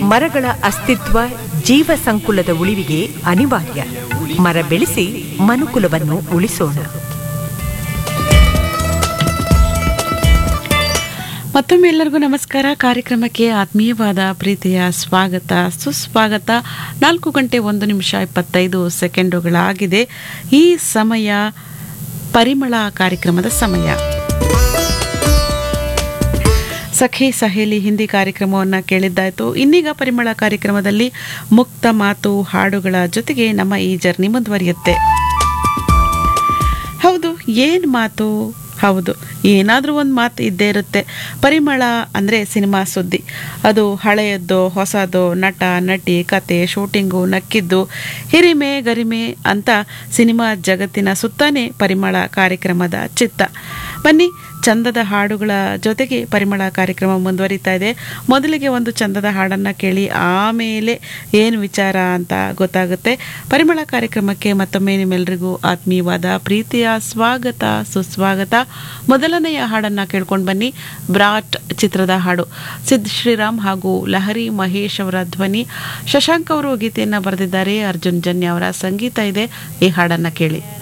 ಮರಗಳ ಅಸ್ತಿತ್ವ ಜೀವ ಸಂಕುಲದ ಉಳಿವಿಗೆ ಅನಿವಾರ್ಯ ಮರ ಬೆಳೆಸಿ ಮನುಕುಲವನ್ನು ಉಳಿಸೋಣ ಮತ್ತೊಮ್ಮೆ ಎಲ್ಲರಿಗೂ ನಮಸ್ಕಾರ ಕಾರ್ಯಕ್ರಮಕ್ಕೆ ಆತ್ಮೀಯವಾದ ಪ್ರೀತಿಯ ಸ್ವಾಗತ ಸುಸ್ವಾಗತ ನಾಲ್ಕು ಗಂಟೆ ಒಂದು ನಿಮಿಷ ಇಪ್ಪತ್ತೈದು ಸೆಕೆಂಡುಗಳಾಗಿದೆ ಈ ಸಮಯ ಪರಿಮಳ ಕಾರ್ಯಕ್ರಮದ ಸಮಯ ಸಖಿ ಸಹೇಲಿ ಹಿಂದಿ ಕಾರ್ಯಕ್ರಮವನ್ನು ಕೇಳಿದ್ದಾಯಿತು ಇನ್ನೀಗ ಪರಿಮಳ ಕಾರ್ಯಕ್ರಮದಲ್ಲಿ ಮುಕ್ತ ಮಾತು ಹಾಡುಗಳ ಜೊತೆಗೆ ನಮ್ಮ ಈ ಜರ್ನಿ ಮುಂದುವರಿಯುತ್ತೆ ಹೌದು ಏನು ಮಾತು ಹೌದು ಏನಾದರೂ ಒಂದು ಮಾತು ಇದ್ದೇ ಇರುತ್ತೆ ಪರಿಮಳ ಅಂದರೆ ಸಿನಿಮಾ ಸುದ್ದಿ ಅದು ಹಳೆಯದ್ದು ಹೊಸದು ನಟ ನಟಿ ಕತೆ ಶೂಟಿಂಗು ನಕ್ಕಿದ್ದು ಹಿರಿಮೆ ಗರಿಮೆ ಅಂತ ಸಿನಿಮಾ ಜಗತ್ತಿನ ಸುತ್ತಾನೆ ಪರಿಮಳ ಕಾರ್ಯಕ್ರಮದ ಚಿತ್ತ ಬನ್ನಿ ಚಂದದ ಹಾಡುಗಳ ಜೊತೆಗೆ ಪರಿಮಳ ಕಾರ್ಯಕ್ರಮ ಮುಂದುವರಿತಾ ಇದೆ ಮೊದಲಿಗೆ ಒಂದು ಚಂದದ ಹಾಡನ್ನು ಕೇಳಿ ಆಮೇಲೆ ಏನು ವಿಚಾರ ಅಂತ ಗೊತ್ತಾಗುತ್ತೆ ಪರಿಮಳ ಕಾರ್ಯಕ್ರಮಕ್ಕೆ ಮತ್ತೊಮ್ಮೆ ನಿಮ್ಮೆಲ್ಲರಿಗೂ ಆತ್ಮೀಯವಾದ ಪ್ರೀತಿಯ ಸ್ವಾಗತ ಸುಸ್ವಾಗತ ಮೊದಲನೆಯ ಹಾಡನ್ನು ಕೇಳ್ಕೊಂಡು ಬನ್ನಿ ಬ್ರಾಟ್ ಚಿತ್ರದ ಹಾಡು ಸಿದ್ ಶ್ರೀರಾಮ್ ಹಾಗೂ ಲಹರಿ ಮಹೇಶ್ ಅವರ ಧ್ವನಿ ಶಶಾಂಕ್ ಅವರು ಗೀತೆಯನ್ನು ಬರೆದಿದ್ದಾರೆ ಅರ್ಜುನ್ ಜನ್ಯ ಅವರ ಸಂಗೀತ ಇದೆ ಈ ಹಾಡನ್ನು ಕೇಳಿ